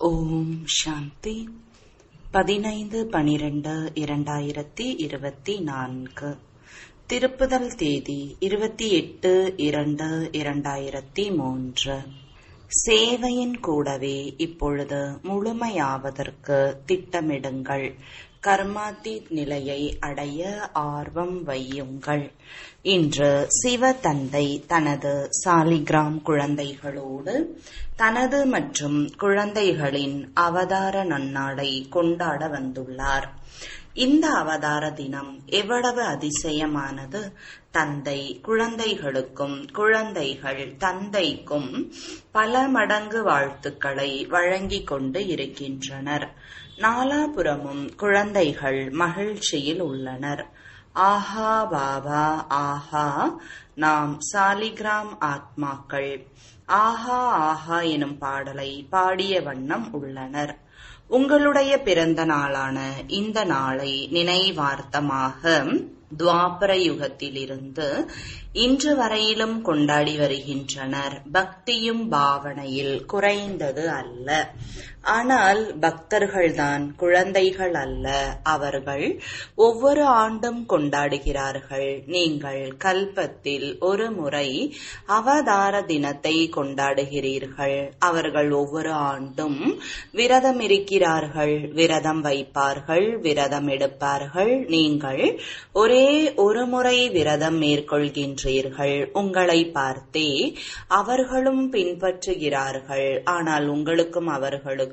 ஓம் சாந்தி பதினைந்து பனிரெண்டு இரண்டாயிரத்தி இருபத்தி நான்கு திருப்புதல் தேதி இருபத்தி எட்டு இரண்டு இரண்டாயிரத்தி மூன்று சேவையின் கூடவே இப்பொழுது முழுமையாவதற்கு திட்டமிடுங்கள் கர்மாத்தீத் நிலையை அடைய ஆர்வம் வையுங்கள் இன்று சிவ தந்தை தனது சாலிகிராம் குழந்தைகளோடு தனது மற்றும் குழந்தைகளின் அவதார நன்னாளை கொண்டாட வந்துள்ளார் இந்த அவதார தினம் எவ்வளவு அதிசயமானது தந்தை குழந்தைகளுக்கும் குழந்தைகள் தந்தைக்கும் பல மடங்கு வாழ்த்துக்களை வழங்கிக் கொண்டு இருக்கின்றனர் நாலாபுறமும் குழந்தைகள் மகிழ்ச்சியில் உள்ளனர் ஆஹா பாபா ஆஹா நாம் சாலிகிராம் ஆத்மாக்கள் ஆஹா ஆஹா எனும் பாடலை பாடிய வண்ணம் உள்ளனர் உங்களுடைய பிறந்த நாளான இந்த நாளை நினைவார்த்தமாக துவாபர யுகத்திலிருந்து இன்று வரையிலும் கொண்டாடி வருகின்றனர் பக்தியும் பாவனையில் குறைந்தது அல்ல ஆனால் பக்தர்கள்தான் குழந்தைகள் அல்ல அவர்கள் ஒவ்வொரு ஆண்டும் கொண்டாடுகிறார்கள் நீங்கள் கல்பத்தில் ஒரு முறை அவதார தினத்தை கொண்டாடுகிறீர்கள் அவர்கள் ஒவ்வொரு ஆண்டும் விரதம் இருக்கிறார்கள் விரதம் வைப்பார்கள் விரதம் எடுப்பார்கள் நீங்கள் ஒரே ஒரு முறை விரதம் மேற்கொள்கின்றீர்கள் உங்களை பார்த்தே அவர்களும் பின்பற்றுகிறார்கள் ஆனால் உங்களுக்கும் அவர்களுக்கும்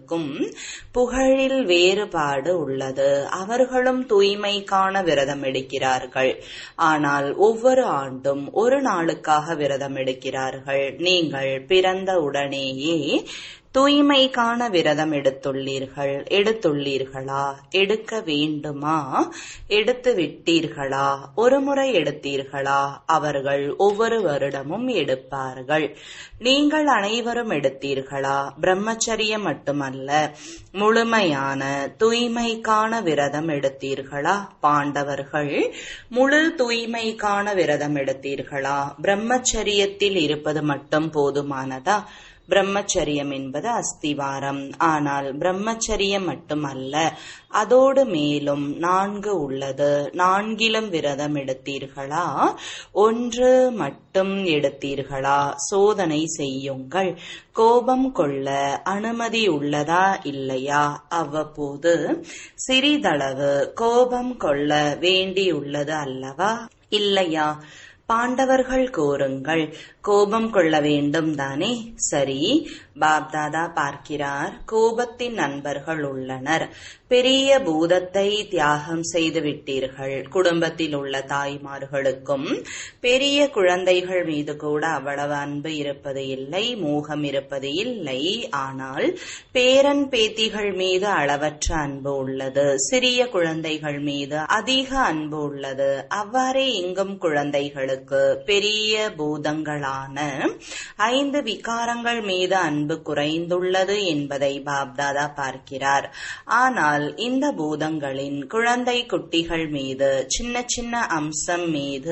புகழில் வேறுபாடு உள்ளது அவர்களும் தூய்மைக்கான விரதம் எடுக்கிறார்கள் ஆனால் ஒவ்வொரு ஆண்டும் ஒரு நாளுக்காக விரதம் எடுக்கிறார்கள் நீங்கள் பிறந்த உடனேயே தூய்மைக்கான விரதம் எடுத்துள்ளீர்கள் எடுத்துள்ளீர்களா எடுக்க வேண்டுமா எடுத்து விட்டீர்களா ஒரு முறை எடுத்தீர்களா அவர்கள் ஒவ்வொரு வருடமும் எடுப்பார்கள் நீங்கள் அனைவரும் எடுத்தீர்களா பிரம்மச்சரியம் மட்டுமல்ல முழுமையான தூய்மைக்கான விரதம் எடுத்தீர்களா பாண்டவர்கள் முழு தூய்மைக்கான விரதம் எடுத்தீர்களா பிரம்மச்சரியத்தில் இருப்பது மட்டும் போதுமானதா பிரம்மச்சரியம் என்பது அஸ்திவாரம் ஆனால் பிரம்மச்சரியம் மட்டுமல்ல அதோடு மேலும் நான்கு உள்ளது நான்கிலும் விரதம் எடுத்தீர்களா ஒன்று மட்டும் எடுத்தீர்களா சோதனை செய்யுங்கள் கோபம் கொள்ள அனுமதி உள்ளதா இல்லையா அவ்வப்போது சிறிதளவு கோபம் கொள்ள வேண்டியுள்ளது அல்லவா இல்லையா பாண்டவர்கள் கூறுங்கள் கோபம் கொள்ள வேண்டும் தானே சரி பாப்தாதா பார்க்கிறார் கோபத்தின் நண்பர்கள் உள்ளனர் பெரிய பூதத்தை தியாகம் செய்து விட்டீர்கள் குடும்பத்தில் உள்ள தாய்மார்களுக்கும் பெரிய குழந்தைகள் மீது கூட அவ்வளவு அன்பு இருப்பது இல்லை மோகம் இருப்பது இல்லை ஆனால் பேரன் பேத்திகள் மீது அளவற்ற அன்பு உள்ளது சிறிய குழந்தைகள் மீது அதிக அன்பு உள்ளது அவ்வாறே இங்கும் குழந்தைகளுக்கு பெரிய பூதங்களான ஐந்து விகாரங்கள் மீது அன்பு குறைந்துள்ளது என்பதை பாப்தாதா பார்க்கிறார் ஆனால் இந்த பூதங்களின் குழந்தை குட்டிகள் மீது சின்ன சின்ன அம்சம் மீது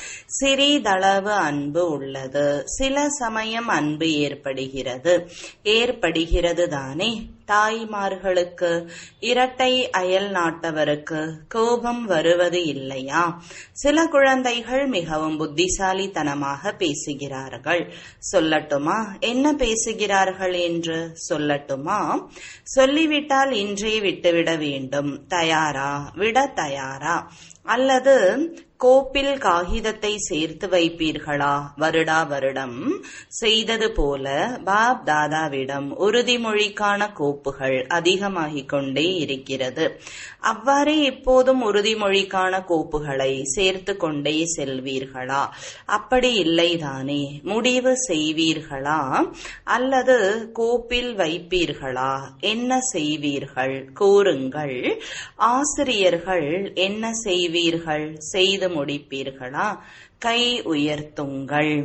சிறிதளவு அன்பு உள்ளது சில சமயம் அன்பு ஏற்படுகிறது ஏற்படுகிறது தானே தாய்மார்களுக்கு இரட்டை அயல் நாட்டவருக்கு கோபம் வருவது இல்லையா சில குழந்தைகள் மிகவும் புத்திசாலித்தனமாக பேசுகிறார்கள் சொல்லட்டுமா என்ன பேசுகிறார்கள் என்று சொல்லட்டுமா சொல்லிவிட்டால் இன்றே விட்டுவிட வேண்டும் தயாரா விட தயாரா அல்லது கோப்பில் காகிதத்தை சேர்த்து வைப்பீர்களா வருடா வருடம் செய்தது போல பாப் தாதாவிடம் உறுதிமொழிக்கான கோப்புகள் அதிகமாகிக் கொண்டே இருக்கிறது அவ்வாறே இப்போதும் உறுதிமொழிக்கான கோப்புகளை சேர்த்து கொண்டே செல்வீர்களா அப்படி இல்லைதானே முடிவு செய்வீர்களா அல்லது கோப்பில் வைப்பீர்களா என்ன செய்வீர்கள் கூறுங்கள் ஆசிரியர்கள் என்ன செய்வீர்கள் செய்து முடிப்பீர்களா கை உயர்த்துங்கள்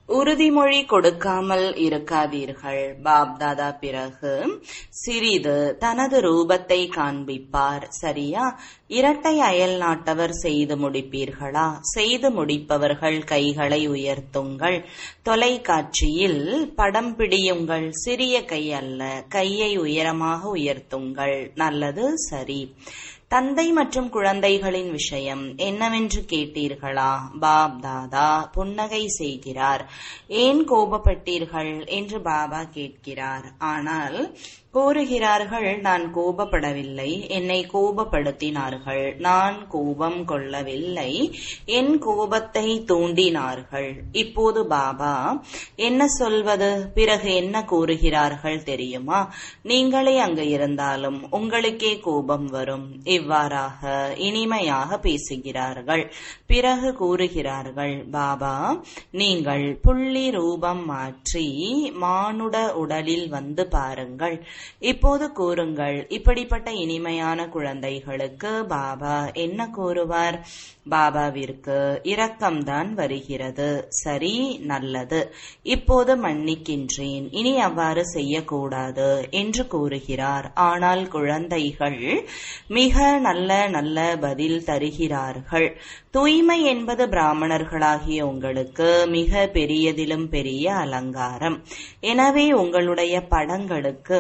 உறுதிமொழி கொடுக்காமல் இருக்காதீர்கள் பாப்தாதா பிறகு சிறிது தனது ரூபத்தை காண்பிப்பார் சரியா இரட்டை அயல் நாட்டவர் செய்து முடிப்பீர்களா செய்து முடிப்பவர்கள் கைகளை உயர்த்துங்கள் தொலைக்காட்சியில் படம் பிடியுங்கள் சிறிய கை அல்ல கையை உயரமாக உயர்த்துங்கள் நல்லது சரி தந்தை மற்றும் குழந்தைகளின் விஷயம் என்னவென்று கேட்டீர்களா பாப் தாதா புன்னகை செய்கிறார் ஏன் கோபப்பட்டீர்கள் என்று பாபா கேட்கிறார் ஆனால் கூறுகிறார்கள் நான் கோபப்படவில்லை என்னை கோபப்படுத்தினார்கள் நான் கோபம் கொள்ளவில்லை என் கோபத்தை தூண்டினார்கள் இப்போது பாபா என்ன சொல்வது பிறகு என்ன கூறுகிறார்கள் தெரியுமா நீங்களே அங்கு இருந்தாலும் உங்களுக்கே கோபம் வரும் இவ்வாறாக இனிமையாக பேசுகிறார்கள் பிறகு கூறுகிறார்கள் பாபா நீங்கள் புள்ளி ரூபம் மாற்றி மானுட உடலில் வந்து பாருங்கள் இப்போது கூறுங்கள் இப்படிப்பட்ட இனிமையான குழந்தைகளுக்கு பாபா என்ன கூறுவார் பாபாவிற்கு இரக்கம்தான் வருகிறது சரி நல்லது இப்போது மன்னிக்கின்றேன் இனி அவ்வாறு செய்யக்கூடாது என்று கூறுகிறார் ஆனால் குழந்தைகள் மிக நல்ல நல்ல பதில் தருகிறார்கள் தூய்மை என்பது பிராமணர்களாகிய உங்களுக்கு மிக பெரியதிலும் பெரிய அலங்காரம் எனவே உங்களுடைய படங்களுக்கு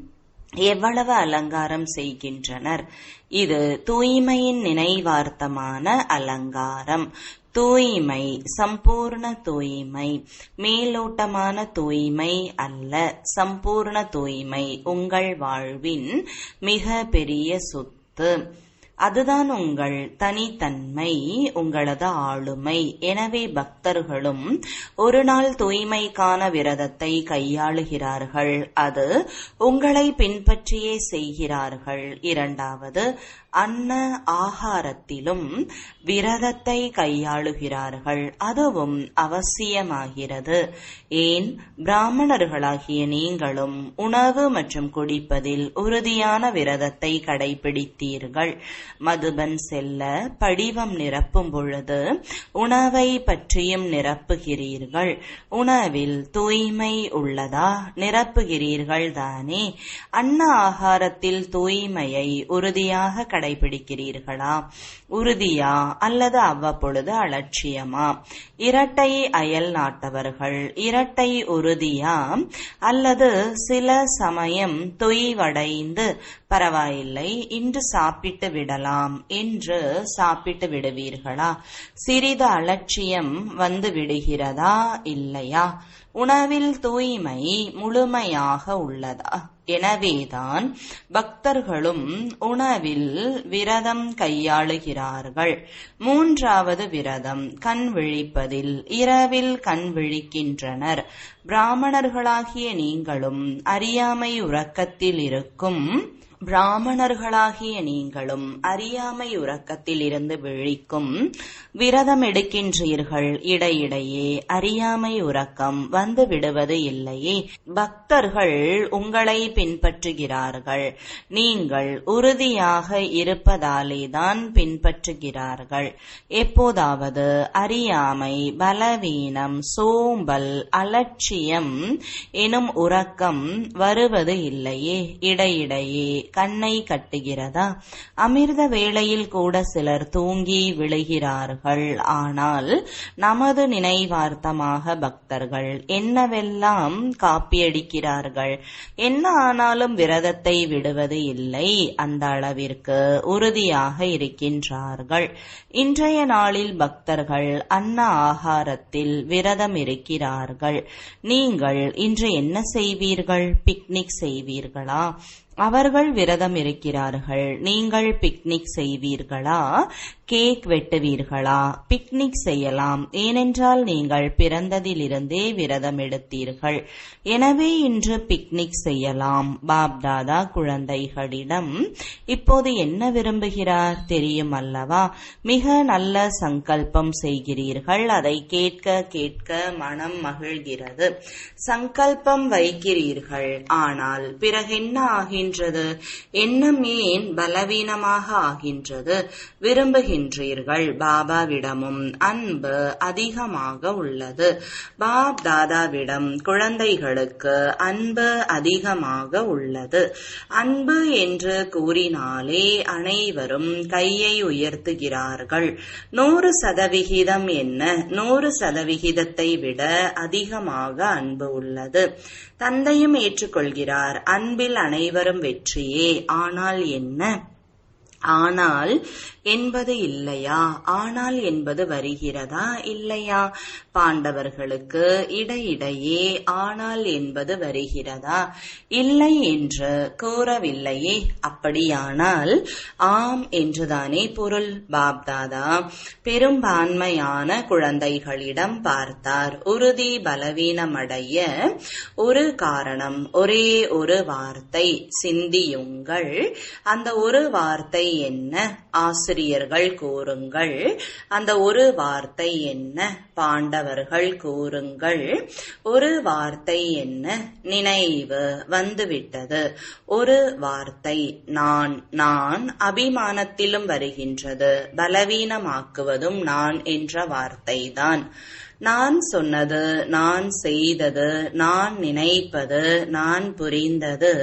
எவ்வளவு அலங்காரம் செய்கின்றனர் இது தூய்மையின் நினைவார்த்தமான அலங்காரம் தூய்மை சம்பூர்ண தூய்மை மேலோட்டமான தூய்மை அல்ல சம்பூர்ண தூய்மை உங்கள் வாழ்வின் மிக பெரிய சொத்து அதுதான் உங்கள் தனித்தன்மை உங்களது ஆளுமை எனவே பக்தர்களும் ஒரு நாள் தூய்மைக்கான விரதத்தை கையாளுகிறார்கள் அது உங்களை பின்பற்றியே செய்கிறார்கள் இரண்டாவது அன்ன ஆகாரத்திலும் விரதத்தை கையாளுகிறார்கள் அதுவும் அவசியமாகிறது ஏன் பிராமணர்களாகிய நீங்களும் உணவு மற்றும் குடிப்பதில் உறுதியான விரதத்தை கடைபிடித்தீர்கள் மதுபன் செல்ல படிவம் நிரப்பும் பொழுது உணவை பற்றியும் நிரப்புகிறீர்கள் உணவில் தூய்மை உள்ளதா நிரப்புகிறீர்கள் தானே அன்ன ஆகாரத்தில் தூய்மையை உறுதியாக கடைபிடிக்கிறீர்களா உறுதியா அல்லது அவ்வப்பொழுது அலட்சியமா இரட்டை அயல் நாட்டவர்கள் இரட்டை உறுதியா அல்லது சில சமயம் தொய்வடைந்து பரவாயில்லை இன்று சாப்பிட்டு விடலாம் என்று சாப்பிட்டு விடுவீர்களா சிறிது அலட்சியம் வந்து விடுகிறதா இல்லையா உணவில் தூய்மை முழுமையாக உள்ளதா எனவேதான் பக்தர்களும் உணவில் விரதம் கையாளுகிறார்கள் மூன்றாவது விரதம் கண் விழிப்பதில் இரவில் கண் விழிக்கின்றனர் பிராமணர்களாகிய நீங்களும் அறியாமை உறக்கத்தில் இருக்கும் பிராமணர்களாகிய நீங்களும் அறியாமை உறக்கத்தில் இருந்து விழிக்கும் விரதம் எடுக்கின்றீர்கள் இடையிடையே அறியாமை உறக்கம் வந்து விடுவது இல்லையே பக்தர்கள் உங்களை பின்பற்றுகிறார்கள் நீங்கள் உறுதியாக இருப்பதாலேதான் பின்பற்றுகிறார்கள் எப்போதாவது அறியாமை பலவீனம் சோம்பல் அலட்சியம் எனும் உறக்கம் வருவது இல்லையே இடையிடையே கண்ணை கட்டுகிறதா அமிர்த வேளையில் கூட சிலர் தூங்கி விழுகிறார்கள் ஆனால் நமது நினைவார்த்தமாக பக்தர்கள் என்னவெல்லாம் காப்பியடிக்கிறார்கள் என்ன ஆனாலும் விரதத்தை விடுவது இல்லை அந்த அளவிற்கு உறுதியாக இருக்கின்றார்கள் இன்றைய நாளில் பக்தர்கள் அன்ன ஆகாரத்தில் விரதம் இருக்கிறார்கள் நீங்கள் இன்று என்ன செய்வீர்கள் பிக்னிக் செய்வீர்களா அவர்கள் விரதம் இருக்கிறார்கள் நீங்கள் பிக்னிக் செய்வீர்களா கேக் வெட்டுவீர்களா பிக்னிக் செய்யலாம் ஏனென்றால் நீங்கள் பிறந்ததிலிருந்தே விரதம் எடுத்தீர்கள் எனவே இன்று பிக்னிக் செய்யலாம் பாப்தாதா குழந்தைகளிடம் இப்போது என்ன விரும்புகிறார் தெரியும் அல்லவா மிக நல்ல சங்கல்பம் செய்கிறீர்கள் அதை கேட்க கேட்க மனம் மகிழ்கிறது சங்கல்பம் வைக்கிறீர்கள் ஆனால் பிறகு என்ன ஆகின்றது எண்ணம் ஏன் பலவீனமாக ஆகின்றது விரும்புகின்ற இருக்கின்றீர்கள் பாபாவிடமும் அன்பு அதிகமாக உள்ளது பாப் தாதாவிடம் குழந்தைகளுக்கு அன்பு அதிகமாக உள்ளது அன்பு என்று கூறினாலே அனைவரும் கையை உயர்த்துகிறார்கள் நூறு சதவிகிதம் என்ன நூறு சதவிகிதத்தை விட அதிகமாக அன்பு உள்ளது தந்தையும் ஏற்றுக்கொள்கிறார் அன்பில் அனைவரும் வெற்றியே ஆனால் என்ன ஆனால் என்பது இல்லையா ஆனால் என்பது வருகிறதா இல்லையா பாண்டவர்களுக்கு இடையிடையே ஆனால் என்பது வருகிறதா இல்லை என்று கூறவில்லையே அப்படியானால் ஆம் என்றுதானே பொருள் பாப்தாதா பெரும்பான்மையான குழந்தைகளிடம் பார்த்தார் உறுதி பலவீனமடைய ஒரு காரணம் ஒரே ஒரு வார்த்தை சிந்தியுங்கள் அந்த ஒரு வார்த்தை என்ன ஆசிரியர்கள் கூறுங்கள் அந்த ஒரு வார்த்தை என்ன பாண்டவர்கள் கூறுங்கள் ஒரு வார்த்தை என்ன நினைவு வந்துவிட்டது ஒரு வார்த்தை நான் நான் அபிமானத்திலும் வருகின்றது பலவீனமாக்குவதும் நான் என்ற வார்த்தைதான் நான் சொன்னது நான் செய்தது நான் நினைப்பது நான் புரிந்தது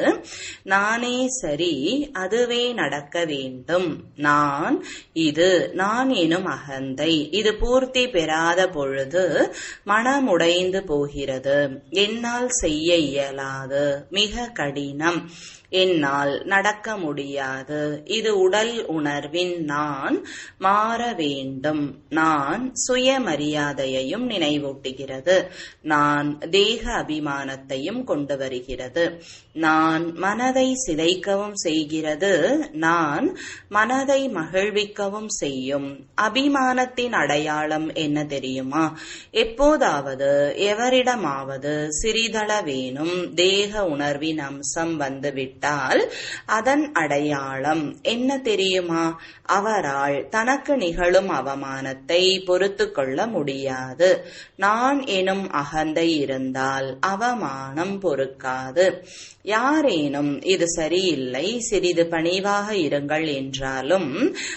நானே சரி அதுவே நடக்க வேண்டும் நான் இது நான் எனும் அகந்தை இது பூர்த்தி பெறாத பொழுது மனமுடைந்து போகிறது என்னால் செய்ய இயலாது மிக கடினம் என்னால் நடக்க முடியாது இது உடல் உணர்வின் நான் மாற வேண்டும் நான் சுயமரியாதையையும் நினைவூட்டுகிறது நான் தேக அபிமானத்தையும் கொண்டு வருகிறது நான் மனதை சிதைக்கவும் செய்கிறது நான் மனதை மகிழ்விக்கவும் செய்யும் அபிமானத்தின் அடையாளம் என்ன தெரியுமா எப்போதாவது எவரிடமாவது சிறிதளவேனும் தேக உணர்வின் அம்சம் வந்துவிட்டால் அதன் அடையாளம் என்ன தெரியுமா அவரால் தனக்கு நிகழும் அவமானத்தை பொறுத்து கொள்ள முடியாது நான் எனும் அகந்தை இருந்தால் அவமானம் பொறுக்காது யாரேனும் இது சரியில்லை சிறிது பணிவாக இருங்கள் என்றாலும்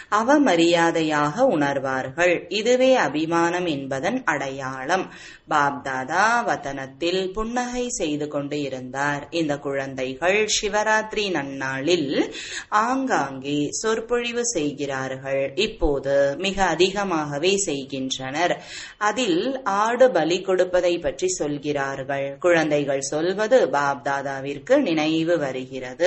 அவமரியாதையாக உணர்வார்கள் இதுவே அபிமானம் என்பதன் அடையாளம் பாப்தாதா வதனத்தில் புன்னகை செய்து கொண்டு இருந்தார் இந்த குழந்தைகள் சிவராத்திரி நன்னாளில் ஆங்காங்கே சொற்பொழிவு செய்கிறார்கள் இப்போது மிக அதிகமாகவே செய்கின்றனர் அதில் ஆடு பலி கொடுப்பதை பற்றி சொல்கிறார்கள் குழந்தைகள் சொல்வது பாப்தாதாவிற்கு நினைவு வருகிறது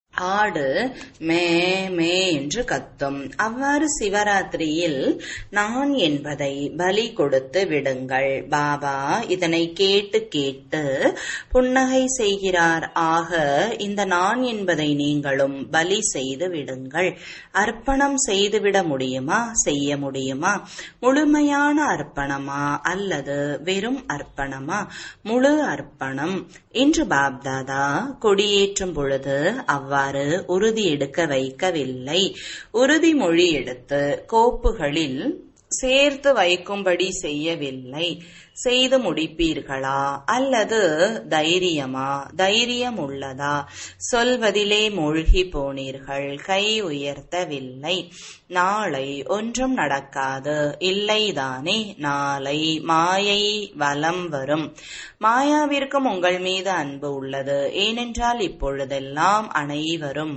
ஆடு மே மே என்று கத்தும் அவ்வாறு சிவராத்திரியில் நான் என்பதை பலி கொடுத்து விடுங்கள் பாபா இதனை கேட்டு கேட்டு புன்னகை செய்கிறார் ஆக இந்த நான் என்பதை நீங்களும் பலி செய்து விடுங்கள் அர்ப்பணம் செய்துவிட முடியுமா செய்ய முடியுமா முழுமையான அர்ப்பணமா அல்லது வெறும் அர்ப்பணமா முழு அர்ப்பணம் இன்று பாப்தாதா கொடியேற்றும் பொழுது அவ்வாறு உறுதி எடுக்க வைக்கவில்லை உறுதிமொழி எடுத்து கோப்புகளில் சேர்த்து வைக்கும்படி செய்யவில்லை செய்து முடிப்பீர்களா அல்லது தைரியமா தைரியம் உள்ளதா சொல்வதிலே மூழ்கி போனீர்கள் கை உயர்த்தவில்லை நாளை ஒன்றும் நடக்காது இல்லைதானே நாளை மாயை வலம் வரும் மாயாவிற்கும் உங்கள் மீது அன்பு உள்ளது ஏனென்றால் இப்பொழுதெல்லாம் அனைவரும்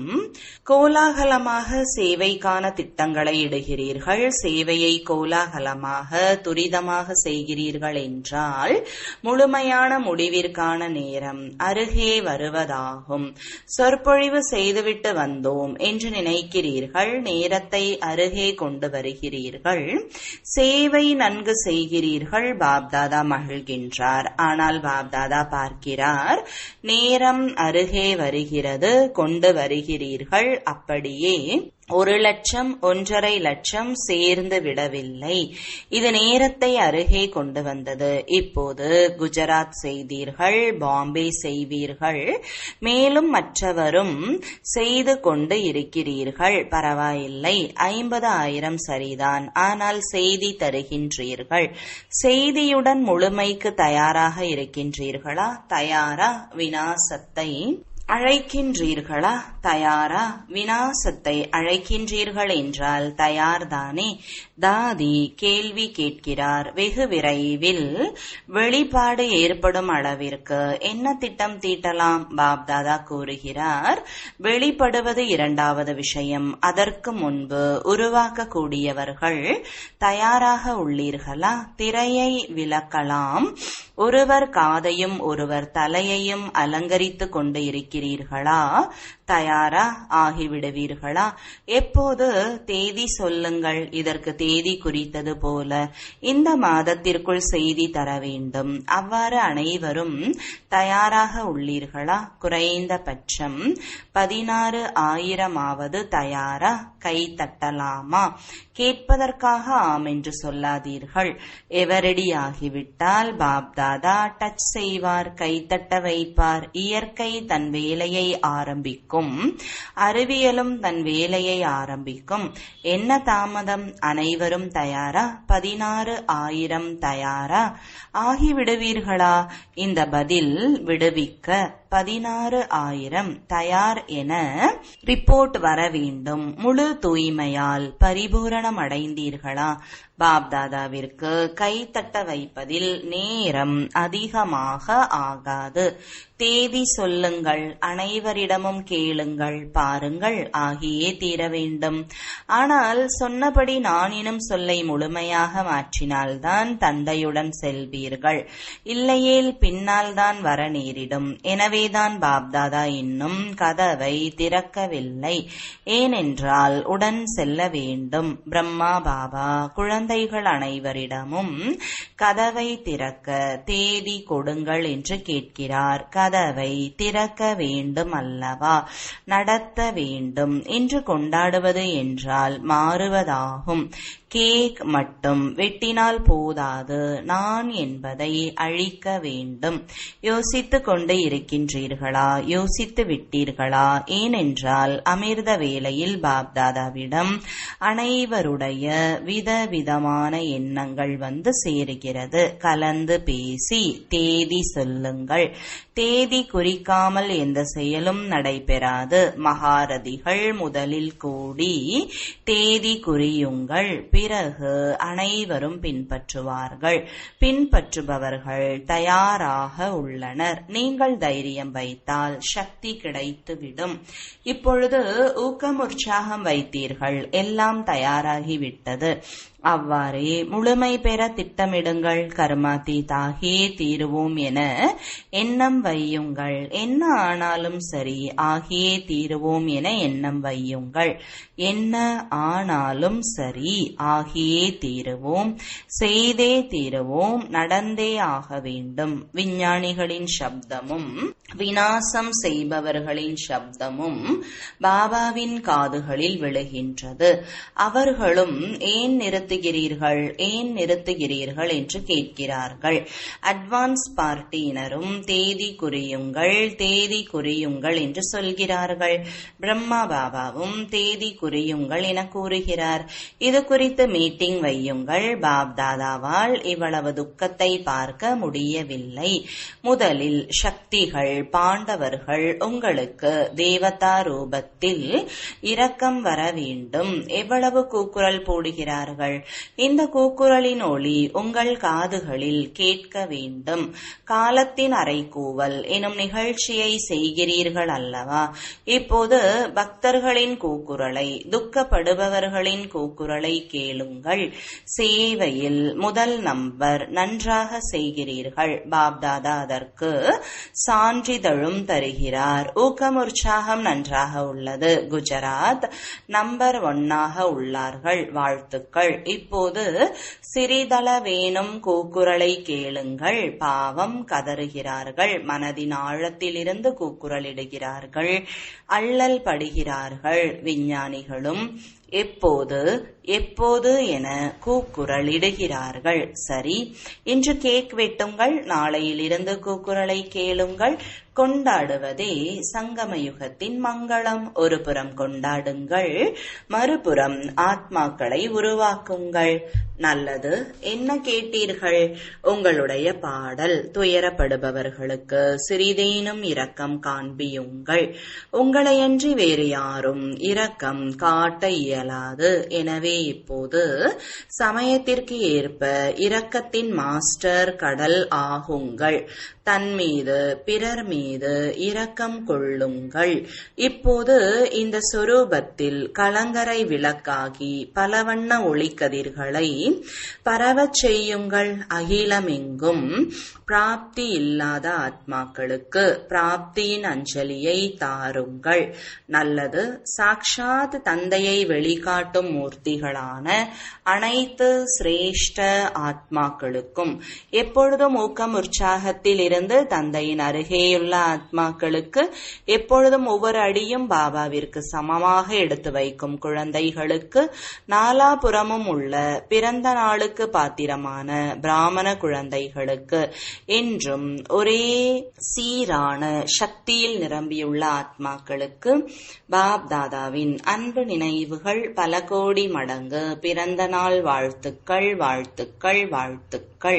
கோலாகலமாக சேவைக்கான திட்டங்களை இடுகிறீர்கள் சேவையை கோலாகலமாக துரிதமாக செய்கிறீர்கள் என்றால் முழுமையான முடிவிற்கான நேரம் அருகே வருவதாகும் சொற்பொழிவு செய்துவிட்டு வந்தோம் என்று நினைக்கிறீர்கள் நேரத்தை அருகே கொண்டு வருகிறீர்கள் சேவை நன்கு செய்கிறீர்கள் பாப்தாதா மகிழ்கின்றார் ஆனால் பாப்தாதா பார்க்கிறார் நேரம் அருகே வருகிறது கொண்டு வருகிறீர்கள் அப்படியே ஒரு லட்சம் ஒன்றரை லட்சம் சேர்ந்து விடவில்லை இது நேரத்தை அருகே கொண்டு வந்தது இப்போது குஜராத் செய்தீர்கள் பாம்பே செய்வீர்கள் மேலும் மற்றவரும் செய்து கொண்டு இருக்கிறீர்கள் பரவாயில்லை ஐம்பது ஆயிரம் சரிதான் ஆனால் செய்தி தருகின்றீர்கள் செய்தியுடன் முழுமைக்கு தயாராக இருக்கின்றீர்களா தயாரா வினாசத்தை அழைக்கின்றீர்களா தயாரா வினாசத்தை அழைக்கின்றீர்கள் என்றால் தயார்தானே தாதி கேள்வி கேட்கிறார் வெகு விரைவில் வெளிப்பாடு ஏற்படும் அளவிற்கு என்ன திட்டம் தீட்டலாம் பாப்தாதா கூறுகிறார் வெளிப்படுவது இரண்டாவது விஷயம் அதற்கு முன்பு உருவாக்கக்கூடியவர்கள் தயாராக உள்ளீர்களா திரையை விளக்கலாம் ஒருவர் காதையும் ஒருவர் தலையையும் அலங்கரித்துக் கொண்டு இருக்கிறீர்களா தயாரா ஆகிவிடுவீர்களா எப்போது தேதி சொல்லுங்கள் இதற்கு தேதி குறித்தது போல இந்த மாதத்திற்குள் செய்தி தர வேண்டும் அவ்வாறு அனைவரும் தயாராக உள்ளீர்களா குறைந்த பட்சம் பதினாறு ஆயிரமாவது தயாரா கை தட்டலாமா கேட்பதற்காக ஆம் என்று சொல்லாதீர்கள் எவரடி ஆகிவிட்டால் பாப்தாதா டச் செய்வார் கைத்தட்ட வைப்பார் இயற்கை தன் வேலையை ஆரம்பிக்கும் அறிவியலும் தன் வேலையை ஆரம்பிக்கும் என்ன தாமதம் அனைவரும் தயாரா பதினாறு ஆயிரம் தயாரா ஆகிவிடுவீர்களா இந்த பதில் விடுவிக்க பதினாறு ஆயிரம் தயார் என ரிப்போர்ட் வர வேண்டும் முழு தூய்மையால் பரிபூரணம் அடைந்தீர்களா பாப்தாதாவிற்கு கைத்தட்ட வைப்பதில் நேரம் அதிகமாக ஆகாது தேதி சொல்லுங்கள் அனைவரிடமும் கேளுங்கள் பாருங்கள் ஆகியே தீர வேண்டும் ஆனால் சொன்னபடி நானினும் சொல்லை முழுமையாக மாற்றினால்தான் தந்தையுடன் செல்வீர்கள் இல்லையேல் பின்னால் தான் வர நேரிடும் எனவேதான் பாப்தாதா இன்னும் கதவை திறக்கவில்லை ஏனென்றால் உடன் செல்ல வேண்டும் பிரம்மா பாபா குழந்தைகள் அனைவரிடமும் கதவை திறக்க தேதி கொடுங்கள் என்று கேட்கிறார் கதவை திறக்க வேண்டும் அல்லவா நடத்த வேண்டும் என்று கொண்டாடுவது என்றால் மாறுவதாகும் கேக் மட்டும் வெட்டினால் போதாது நான் என்பதை அழிக்க வேண்டும் யோசித்துக் கொண்டு இருக்கின்றீர்களா யோசித்து விட்டீர்களா ஏனென்றால் அமிர்த வேளையில் பாப்தாதாவிடம் அனைவருடைய விதவிதமான எண்ணங்கள் வந்து சேருகிறது கலந்து பேசி தேதி சொல்லுங்கள் தேதி குறிக்காமல் எந்த செயலும் நடைபெறாது மகாரதிகள் முதலில் கூடி தேதி குறியுங்கள் பிறகு அனைவரும் பின்பற்றுவார்கள் பின்பற்றுபவர்கள் தயாராக உள்ளனர் நீங்கள் தைரியம் வைத்தால் சக்தி கிடைத்துவிடும் இப்பொழுது ஊக்கம் உற்சாகம் வைத்தீர்கள் எல்லாம் தயாராகிவிட்டது அவ்வாறே முழுமை பெற திட்டமிடுங்கள் கர்மாத்தீதாகே தீருவோம் என எண்ணம் வையுங்கள் என்ன ஆனாலும் சரி ஆகியே தீருவோம் என எண்ணம் வையுங்கள் என்ன ஆனாலும் சரி ஆகியே தீருவோம் செய்தே தீருவோம் நடந்தே ஆக வேண்டும் விஞ்ஞானிகளின் சப்தமும் வினாசம் செய்பவர்களின் சப்தமும் பாபாவின் காதுகளில் விழுகின்றது அவர்களும் ஏன் நிறுத்துகிறீர்கள் ஏன் நிறுத்துகிறீர்கள் என்று கேட்கிறார்கள் அட்வான்ஸ் பார்ட்டியினரும் தேதி குறியுங்கள் தேதி குறியுங்கள் என்று சொல்கிறார்கள் பிரம்மா பாபாவும் தேதி குறியுங்கள் என கூறுகிறார் இது குறித்து மீட்டிங் வையுங்கள் பாப் தாதாவால் இவ்வளவு துக்கத்தை பார்க்க முடியவில்லை முதலில் சக்திகள் பாண்டவர்கள் உங்களுக்கு தேவதா ரூபத்தில் இரக்கம் வர வேண்டும் எவ்வளவு கூக்குரல் போடுகிறார்கள் இந்த கூக்குரலின் ஒளி உங்கள் காதுகளில் கேட்க வேண்டும் காலத்தின் அறைகூவல் எனும் நிகழ்ச்சியை செய்கிறீர்கள் அல்லவா இப்போது பக்தர்களின் கூக்குரலை துக்கப்படுபவர்களின் கூக்குரலை கேளுங்கள் சேவையில் முதல் நம்பர் நன்றாக செய்கிறீர்கள் பாப்தாதா அதற்கு சான்றிதழும் தருகிறார் ஊக்கம் உற்சாகம் நன்றாக உள்ளது குஜராத் நம்பர் ஒன்னாக உள்ளார்கள் வாழ்த்துக்கள் இப்போது சிறிதள வேணும் கூக்குரலை கேளுங்கள் பாவம் கதறுகிறார்கள் மனதின் ஆழத்திலிருந்து கூக்குரலிடுகிறார்கள் அல்லல் படுகிறார்கள் விஞ்ஞானிகளும் எப்போது எப்போது என கூக்குரலிடுகிறார்கள் சரி இன்று கேக் வெட்டுங்கள் நாளையிலிருந்து கூக்குரலை கேளுங்கள் கொண்டாடுவதே சங்கம யுகத்தின் மங்களம் ஒரு புறம் கொண்டாடுங்கள் மறுபுறம் ஆத்மாக்களை உருவாக்குங்கள் நல்லது என்ன கேட்டீர்கள் உங்களுடைய பாடல் துயரப்படுபவர்களுக்கு சிறிதேனும் இரக்கம் காண்பியுங்கள் உங்களையன்றி வேறு யாரும் இரக்கம் காட்ட இயலாது எனவே இப்போது சமயத்திற்கு ஏற்ப இரக்கத்தின் மாஸ்டர் கடல் ஆகுங்கள் தன் மீது பிறர் மீது இரக்கம் கொள்ளுங்கள் இப்போது இந்த சொரூபத்தில் கலங்கரை விளக்காகி பலவண்ண ஒளிக்கதிர்களை பரவச் செய்யுங்கள் அகிலமெங்கும் பிராப்தி இல்லாத ஆத்மாக்களுக்கு பிராப்தியின் அஞ்சலியை தாருங்கள் நல்லது சாக்ஷாத் தந்தையை வெளிக்காட்டும் மூர்த்திகளான அனைத்து சிரேஷ்ட ஆத்மாக்களுக்கும் எப்பொழுதும் ஊக்கம் உற்சாகத்தில் இருந்து தந்தையின் அருகேயுள்ள ஆத்மாக்களுக்கு எப்பொழுதும் ஒவ்வொரு அடியும் பாபாவிற்கு சமமாக எடுத்து வைக்கும் குழந்தைகளுக்கு நாலாபுறமும் உள்ள பிறந்த நாளுக்கு பாத்திரமான பிராமண குழந்தைகளுக்கு என்றும் ஒரே சீரான சக்தியில் நிரம்பியுள்ள ஆத்மாக்களுக்கு பாப் தாதாவின் அன்பு நினைவுகள் பல கோடி மடங்கு பிறந்த நாள் வாழ்த்துக்கள் வாழ்த்துக்கள் வாழ்த்துக்கள்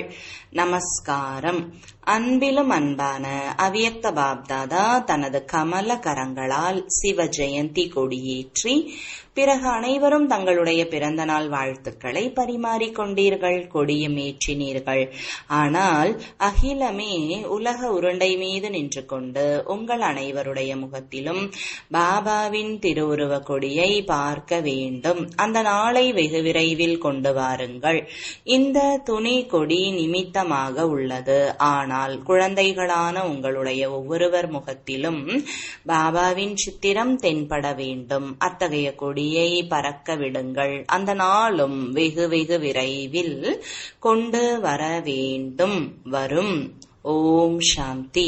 நமஸ்காரம் அன்பிலும் அன்பான அவ்யக்த பாப்தாதா தனது கமல கரங்களால் சிவ ஜெயந்தி கொடியேற்றி பிறகு அனைவரும் தங்களுடைய பிறந்த நாள் வாழ்த்துக்களை பரிமாறிக்கொண்டீர்கள் கொடியும் ஏற்றினீர்கள் ஆனால் அகிலமே உலக உருண்டை மீது நின்று கொண்டு உங்கள் அனைவருடைய முகத்திலும் பாபாவின் திருவுருவ கொடியை பார்க்க வேண்டும் அந்த நாளை வெகு விரைவில் கொண்டு வாருங்கள் இந்த துணி கொடி நிமித்தமாக உள்ளது ஆனால் குழந்தைகளான உங்களுடைய ஒவ்வொருவர் முகத்திலும் பாபாவின் சித்திரம் தென்பட வேண்டும் அத்தகைய கொடி கொடியை பறக்க விடுங்கள் அந்த நாளும் வெகு வெகு விரைவில் கொண்டு வர வேண்டும் வரும் ஓம் சாந்தி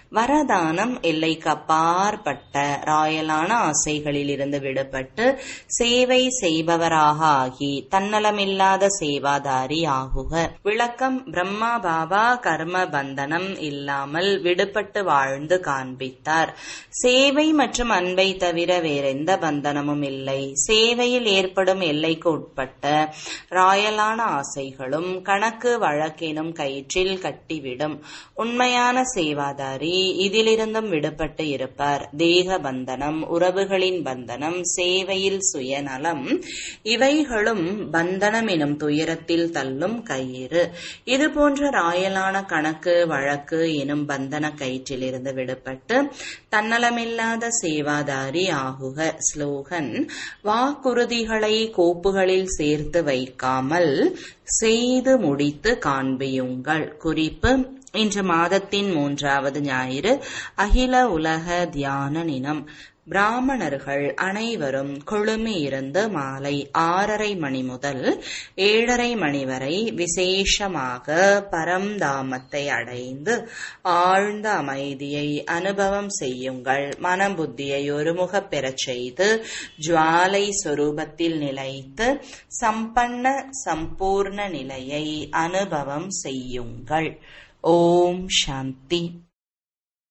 வரதானம் எல்லைக்கு அப்பாற்பட்ட ராயலான ஆசைகளிலிருந்து விடுபட்டு சேவை செய்பவராக ஆகி தன்னலமில்லாத சேவாதாரி ஆகுக விளக்கம் பிரம்மா பாபா கர்ம பந்தனம் இல்லாமல் விடுபட்டு வாழ்ந்து காண்பித்தார் சேவை மற்றும் அன்பை தவிர வேறெந்த பந்தனமும் இல்லை சேவையில் ஏற்படும் எல்லைக்கு உட்பட்ட ராயலான ஆசைகளும் கணக்கு வழக்கெனும் கயிற்றில் கட்டிவிடும் உண்மையான சேவாதாரி இதிலிருந்தும் விடுபட்டு இருப்பார் தேக பந்தனம் உறவுகளின் பந்தனம் சேவையில் சுயநலம் இவைகளும் பந்தனம் எனும் துயரத்தில் தள்ளும் கயிறு இது போன்ற ராயலான கணக்கு வழக்கு எனும் பந்தன கயிற்றிலிருந்து விடுபட்டு தன்னலமில்லாத சேவாதாரி ஆகுக ஸ்லோகன் வாக்குறுதிகளை கோப்புகளில் சேர்த்து வைக்காமல் செய்து முடித்து காண்பியுங்கள் குறிப்பு இன்று மாதத்தின் மூன்றாவது ஞாயிறு அகில உலக தியான நினம் பிராமணர்கள் அனைவரும் கொழுமி இருந்து மாலை ஆறரை மணி முதல் ஏழரை மணி வரை விசேஷமாக பரம்தாமத்தை அடைந்து ஆழ்ந்த அமைதியை அனுபவம் செய்யுங்கள் மனம் புத்தியை ஒருமுக பெறச் செய்து ஜுவாலை சொரூபத்தில் நிலைத்து சம்பன்ன சம்பூர்ண நிலையை அனுபவம் செய்யுங்கள் ஓம் சாந்தி